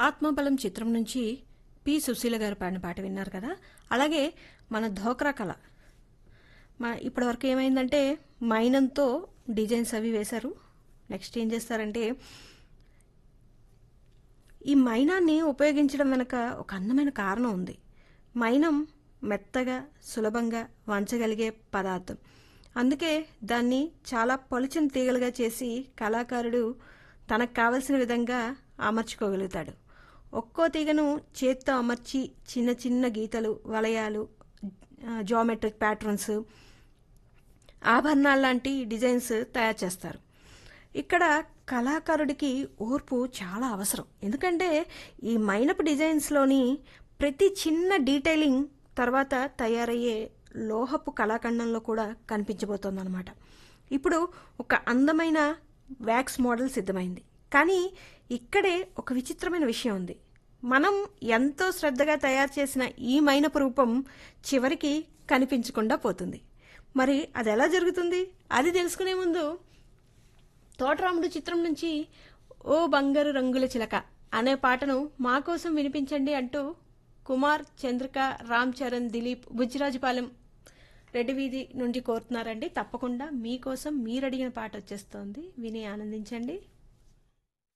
ఆత్మబలం చిత్రం నుంచి పి సుశీల గారు పాడిన పాట విన్నారు కదా అలాగే మన ధోక్రా కళ మా ఇప్పటివరకు ఏమైందంటే మైనంతో డిజైన్స్ అవి వేశారు నెక్స్ట్ ఏం చేస్తారంటే ఈ మైనాన్ని ఉపయోగించడం వెనుక ఒక అందమైన కారణం ఉంది మైనం మెత్తగా సులభంగా వంచగలిగే పదార్థం అందుకే దాన్ని చాలా పలుచని తీగలుగా చేసి కళాకారుడు తనకు కావలసిన విధంగా అమర్చుకోగలుగుతాడు ఒక్కో తీగను చేత్తో అమర్చి చిన్న చిన్న గీతలు వలయాలు జామెట్రిక్ ప్యాటర్న్స్ ఆభరణాలు లాంటి డిజైన్స్ తయారు చేస్తారు ఇక్కడ కళాకారుడికి ఓర్పు చాలా అవసరం ఎందుకంటే ఈ మైనపు డిజైన్స్లోని ప్రతి చిన్న డీటెయిలింగ్ తర్వాత తయారయ్యే లోహపు కళాఖండంలో కూడా కనిపించబోతోందన్నమాట ఇప్పుడు ఒక అందమైన వ్యాక్స్ మోడల్ సిద్ధమైంది కానీ ఇక్కడే ఒక విచిత్రమైన విషయం ఉంది మనం ఎంతో శ్రద్ధగా తయారు చేసిన ఈ మైనపు రూపం చివరికి కనిపించకుండా పోతుంది మరి అది ఎలా జరుగుతుంది అది తెలుసుకునే ముందు తోటరాముడు చిత్రం నుంచి ఓ బంగారు రంగుల చిలక అనే పాటను మా కోసం వినిపించండి అంటూ కుమార్ చంద్రిక రామ్ చరణ్ దిలీప్ బుజ్జిరాజుపాలెం రెడ్డి వీధి నుండి కోరుతున్నారండి తప్పకుండా మీకోసం మీరు అడిగిన పాట వచ్చేస్తోంది విని ఆనందించండి